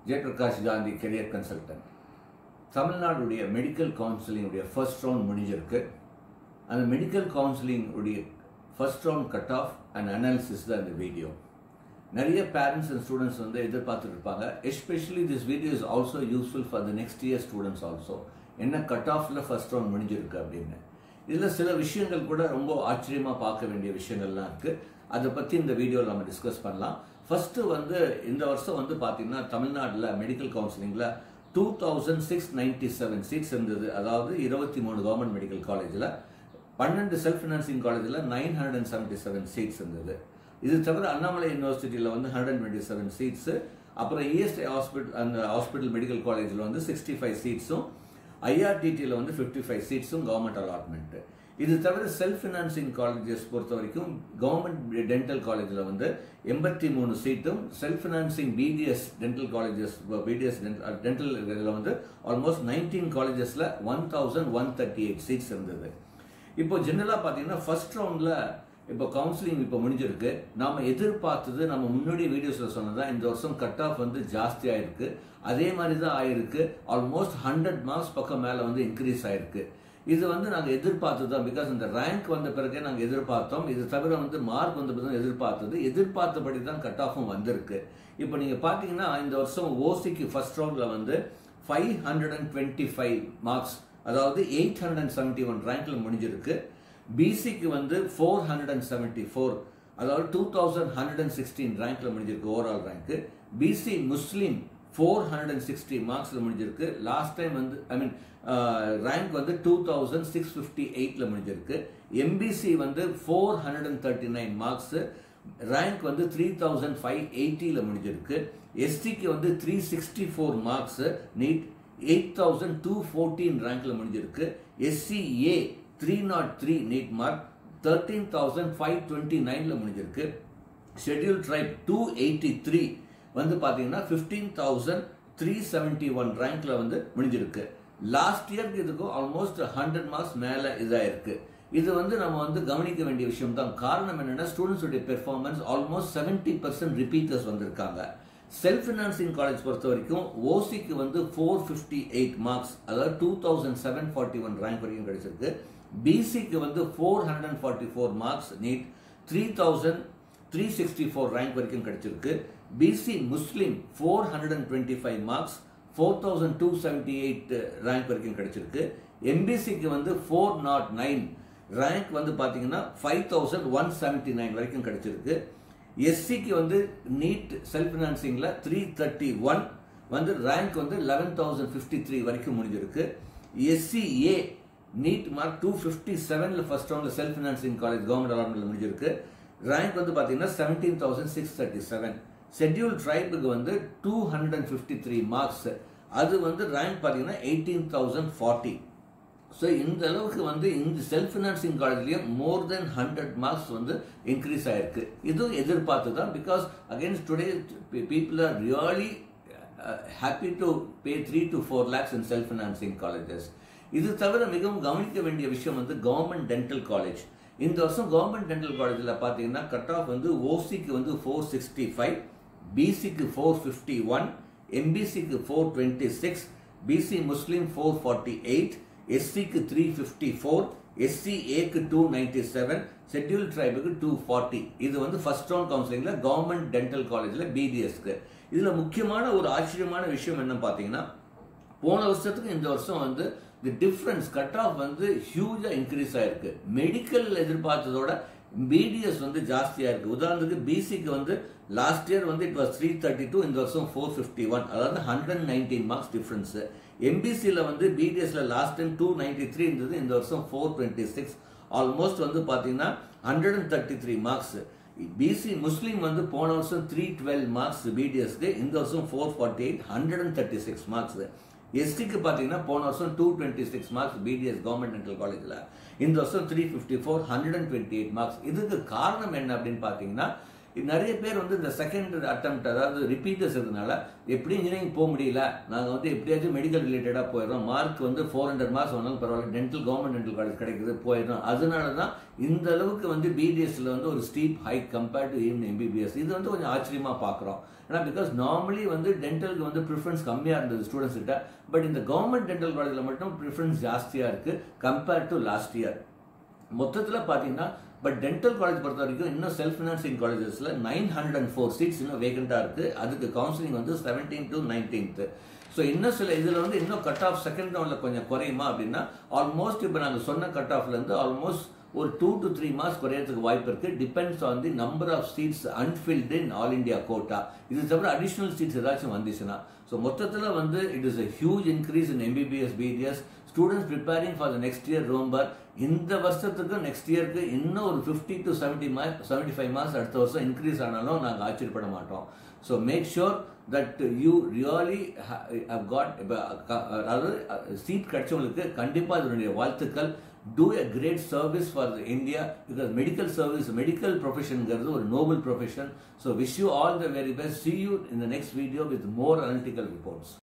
Jayaprakash Gandhi career consultant தமிழ்நாடுடைய medical கவுன்சிலிங்குடைய first round முடிஞ்சிருக்கு அந்த மெடிக்கல் கவுன்சிலிங் உடைய first round cut off and analysis தான் இந்த வீடியோ நிறைய பேரண்ட்ஸ் அண்ட் ஸ்டூடெண்ட்ஸ் வந்து எதிர்பார்த்துட்டு இருப்பாங்க especially this video is also useful for the next year students also என்ன கட் ஆஃப்ல ஃபர்ஸ்ட் ரவுண்ட் முடிஞ்சிருக்கு அப்படின்னு இதில் சில விஷயங்கள் கூட ரொம்ப ஆச்சரியமாக பார்க்க வேண்டிய விஷயங்கள்லாம் இருக்கு அதை பற்றி இந்த வீடியோவில் நம்ம டிஸ்கஸ் பண்ணலாம் ஃபர்ஸ்ட் வந்து இந்த வருஷம் வந்து பார்த்தீங்கன்னா தமிழ்நாட்டில் மெடிக்கல் கவுன்சிலிங்கில் two thousand six ninety seven seats இருந்தது அதாவது இருபத்தி மூணு கவர்மெண்ட் மெடிக்கல் காலேஜில் பன்னெண்டு செல்ஃப் ஃபினான்சிங் காலேஜில் nine hundred and seventy seven seats இருந்தது இது தவிர அண்ணாமலை யூனிவர்சிட்டியில் வந்து ஹண்ட்ரட் டுவெண்ட்டி செவன் சீட்ஸு அப்புறம் இஎஸ்ஐ ஹாஸ்பிட்டல் அந்த ஹாஸ்பிட்டல் மெடிக்கல் காலேஜில் வந்து சிக்ஸ்டி ஃபைவ் சீட்ஸும் ஐஆர்டிடியில் வந்து ஃபிஃப்டி ஃபைவ் சீட்ஸும் கவர்மெண்ட் அலாட்மெண்ட்டு இது தவிர செல்ஃப் ஃபினான்சிங் காலேஜஸ் பொறுத்த வரைக்கும் கவர்மெண்ட் டென்டல் காலேஜில் வந்து எண்பத்தி மூணு சீட்டும் self financing BDS dental colleges BDS dental இதில் வந்து ஆல்மோஸ்ட் நைன்டீன் காலேஜஸில் one thousand one thirty eight seats இருந்தது இப்போ ஜென்ரலாக பார்த்தீங்கன்னா ஃபர்ஸ்ட் ரவுண்டில் இப்போ கவுன்சிலிங் இப்போ முடிஞ்சிருக்கு நாம எதிர்பார்த்தது நம்ம முன்னாடி வீடியோஸில் சொன்னதா இந்த வருஷம் கட் ஆஃப் வந்து ஜாஸ்தி ஆயிருக்கு அதே மாதிரி தான் ஆயிருக்கு ஆல்மோஸ்ட் ஹண்ட்ரட் மார்க்ஸ் பக்கம் மேலே வந்து இன்க்ரீஸ் ஆயிருக்கு இது வந்து நாங்கள் எதிர்பார்த்தது தான் பிகாஸ் இந்த ரேங்க் வந்த பிறகே நாங்கள் எதிர்பார்த்தோம் இது தவிர வந்து மார்க் வந்த பிறகு எதிர்பார்த்தது எதிர்பார்த்தபடி தான் கட் ஆஃபும் வந்திருக்கு இப்போ நீங்கள் பார்த்தீங்கன்னா இந்த வருஷம் ஓசிக்கு ஃபர்ஸ்ட் ரவுண்டில் வந்து five hundred and twenty five marks அதாவது eight hundred and seventy one ரேங்க்ல முடிஞ்சிருக்கு பிசிக்கு வந்து four hundred and seventy four அதாவது two thousand hundred and sixteen ரேங்க்ல முடிஞ்சிருக்கு overall rank BC Muslim four hundred and sixty மார்க்ஸ்ல முடிஞ்சிருக்கு லாஸ்ட் டைம் வந்து ஐ மீன் ரேங்க் வந்து டூ தௌசண்ட் சிக்ஸ் ஃபிஃப்டி எயிட்ல முடிஞ்சிருக்கு எம்பிசி வந்து four hundred and thirty nine marks rank வந்து த்ரீ தௌசண்ட் ஃபைவ் எயிட்டியில் முடிஞ்சிருக்கு எஸ்டிக்கு வந்து three sixty four marks NEET eight thousand two fourteen ரேங்க்ல முடிஞ்சிருக்கு SCA three nought three NEET mark thirteen thousand five twenty நைன்ல முடிஞ்சிருக்கு schedule tribe two eighty three வந்து பார்த்தீங்கன்னா fifteen thousand three seventy one ரேங்க்ல வந்து முடிஞ்சிருக்கு லாஸ்ட் இயர்க்கு இதுக்கும் ஆல்மோஸ்ட் ஹண்ட்ரட் மார்க்ஸ் மேலே இதாயிருக்கு இது வந்து நம்ம வந்து கவனிக்க வேண்டிய விஷயம் தான் காரணம் என்னன்னா ஸ்டூடெண்ட்ஸுடைய performance almost seventy percent repeaters வந்திருக்காங்க செல்ஃப் ஃபினான்சிங் காலேஜ் பொறுத்த வரைக்கும் ஓசிக்கு வந்து ஃபோர் ஃபிஃப்டி எயிட் மார்க்ஸ் அதாவது two thousand seven forty one rank வரைக்கும் கிடைச்சிருக்கு பிசிக்கு வந்து four hundred and forty four marks NEET three thousand three sixty four rank வரைக்கும் கிடைச்சிருக்கு BC Muslim four hundred and twenty five marks four thousand two seventy eight rank வரைக்கும் கிடைச்சிருக்கு எம்பிசிக்கு வந்து four not nine rank வந்து பார்த்தீங்கன்னா five thousand one seventy nine வரைக்கும் கிடைச்சிருக்கு எஸ்சிக்கு வந்து நீட் செல்ஃப் ஃபினான்சிங்கில் த்ரீ தேர்ட்டி ஒன் வந்து ரேங்க் வந்து லெவன் தௌசண்ட் ஃபிஃப்டி த்ரீ வரைக்கும் முடிஞ்சிருக்கு SCA NEET mark two fifty செவனில் ஃபர்ஸ்ட் ரவுண்டில் செல்ஃப் ஃபினான்சிங் காலேஜ் கவர்மெண்ட் அலாட்மெண்ட்ல முடிஞ்சிருக்கு ரேங்க் வந்து பார்த்தீங்கன்னா seventeen thousand six thirty seven schedule ட்ரைபுக்கு வந்து two hundred and fifty three marks அது வந்து ரேங்க் பார்த்தீங்கன்னா எயிட்டீன் தௌசண்ட் ஃபார்ட்டி ஸோ இந்த அளவுக்கு வந்து இந்த செல்ஃப் ஃபினான்சிங் காலேஜ்லயும் மோர் தென் ஹண்ட்ரட் மார்க்ஸ் வந்து இன்க்ரீஸ் ஆயிருக்கு இதுவும் எதிர்பார்த்து தான் because against today people are really happy to pay three to four lakhs in self financing colleges இது தவிர மிகவும் கவனிக்க வேண்டிய விஷயம் வந்து கவர்மெண்ட் டென்டல் காலேஜ் இந்த வருஷம் கவர்மெண்ட் டென்டல் காலேஜில் பார்த்தீங்கன்னா கட் ஆஃப் வந்து ஓசிக்கு வந்து ஃபோர் சிக்ஸ்டி ஃபைவ் பிசிக்கு ஃபோர் ஃபிஃப்டி ஒன் எம்பிசிக்கு four twenty six BC Muslim four forty eight எஸ்சிக்கு த்ரீ ஃபிஃப்டி ஃபோர் எஸ்சிஏக்கு டூ நைன்டி செவன் ஷெட்யூல் ட்ரைபுக்கு டூ ஃபார்ட்டி இது வந்து ஃபர்ஸ்ட் ரவுண்ட் கவுன்சிலிங்கில் கவர்மெண்ட் டென்டல் காலேஜில் பிடிஎஸ்க்கு இதில் முக்கியமான ஒரு ஆச்சரியமான விஷயம் என்ன பார்த்தீங்கன்னா போன வருஷத்துக்கு இந்த வருஷம் வந்து தி டிஃப்ரென்ஸ் கட் ஆஃப் வந்து ஹியூஜா இன்க்ரீஸ் ஆயிருக்கு மெடிக்கல் எதிர்பார்த்ததோட பிடிஎஸ் வந்து ஜாஸ்தியா இருக்கு உதாரணத்துக்கு பிசிக்கு வந்து லாஸ்ட் இயர் வந்து it was three thirty two இந்த வருஷம் ஃபோர் ஃபிஃப்டி ஒன் அதாவது ஹண்ட்ரட் நைன்டீன் மார்க்ஸ் டிஃபரன்ஸ் எம்பிசியில் வந்து பிடிஎஸ்ல last time two ninety three இருந்தது இந்த வருஷம் ஃபோர் டுவெண்ட்டி சிக்ஸ் ஆல்மோஸ்ட் வந்து பார்த்தீங்கன்னா hundred and thirty three marks BC Muslim வந்து போன வருஷம் த்ரீ டுவெல் மார்க்ஸ் பிடிஎஸ்க்கு இந்த வருஷம் four forty eight hundred and thirty six marks எஸ்டிக்கு பார்த்தீங்கன்னா போன வருஷம் two twenty six marks BDS government dental காலேஜில் இந்த வருஷம் three fifty four hundred and twenty eight marks இதுக்கு காரணம் என்ன அப்படின்னு பார்த்தீங்கன்னா நிறைய பேர் வந்து இந்த செகண்ட் அட்டம் அதாவது ரிப்பீட்டர்ஸ் இருந்தனால எப்படி இன்ஜினியரிங் போக முடியல நாங்கள் வந்து எப்படியாச்சும் மெடிக்கல் ரிலேட்டடாக போயிடுறோம் மார்க் வந்து ஃபோர் ஹண்ட்ரட் மார்க்ஸ் வந்தாலும் பரவாயில்ல டென்டல் கவர்மெண்ட் டென்டல் காலேஜ் கிடைக்குது போயிடுறோம் அதனால தான் இந்த அளவுக்கு வந்து பிடிஎஸ்ல வந்து ஒரு steep hike compared to even MBBS இது வந்து கொஞ்சம் ஆச்சரியமாக பார்க்குறோம் ஏன்னா பிகாஸ் நார்மலி வந்து டென்டலுக்கு வந்து ப்ரிஃபரன்ஸ் கம்மியாக இருந்தது ஸ்டூடெண்ட்ஸ் கிட்ட பட் இந்த கவர்மெண்ட் டென்டல் காலேஜில் மட்டும் ப்ரிஃபரன்ஸ் ஜாஸ்தியாக இருக்குது கம்பேர்ட் டு லாஸ்ட் இயர் மொத்தத்தில் பார்த்தீங்கன்னா பட் டென்டல் காலேஜ் பொறுத்த வரைக்கும் இன்னும் செல்ஃப் ஃபினான்சிங் காலேஜஸில் nine hundred and four seats இன்னும் வேகண்டாக இருக்குது அதுக்கு கவுன்சிலிங் வந்து செவன்டீன் டு நைன்டீன்த்து ஸோ இன்னும் சில இதில் வந்து இன்னும் கட் ஆஃப் செகண்ட் ரவுண்டில் கொஞ்சம் குறையுமா அப்படின்னா ஆல்மோஸ்ட் இப்போ நாங்கள் சொன்ன கட் ஆஃப்லேருந்து ஆல்மோஸ்ட் ஒரு டூ டு த்ரீ மார்க்ஸ் குறையறதுக்கு வாய்ப்பு இருக்கு depends on the number of seats unfilled in all India quota இது தவிர அடிஷ்னல் சீட்ஸ் ஏதாச்சும் வந்துச்சுன்னா ஸோ மொத்தத்தில் வந்து it is a huge increase in MBBS BDS students preparing for the next year ரோம்பர் இந்த வருஷத்துக்கு நெக்ஸ்ட் இயர்க்கு இன்னும் ஒரு fifty to seventy mark seventy five marks அடுத்த வருஷம் இன்க்ரீஸ் ஆனாலும் நாங்கள் ஆச்சரியப்பட மாட்டோம் so make sure that you really have got அதாவது சீட் கிடைச்சவங்களுக்கு கண்டிப்பாக இதனுடைய வாழ்த்துக்கள் to a great service for India because medical service medical ப்ரொஃபஷனுங்கிறது ஒரு noble profession so wish you all the very best see you in the next video with more analytical reports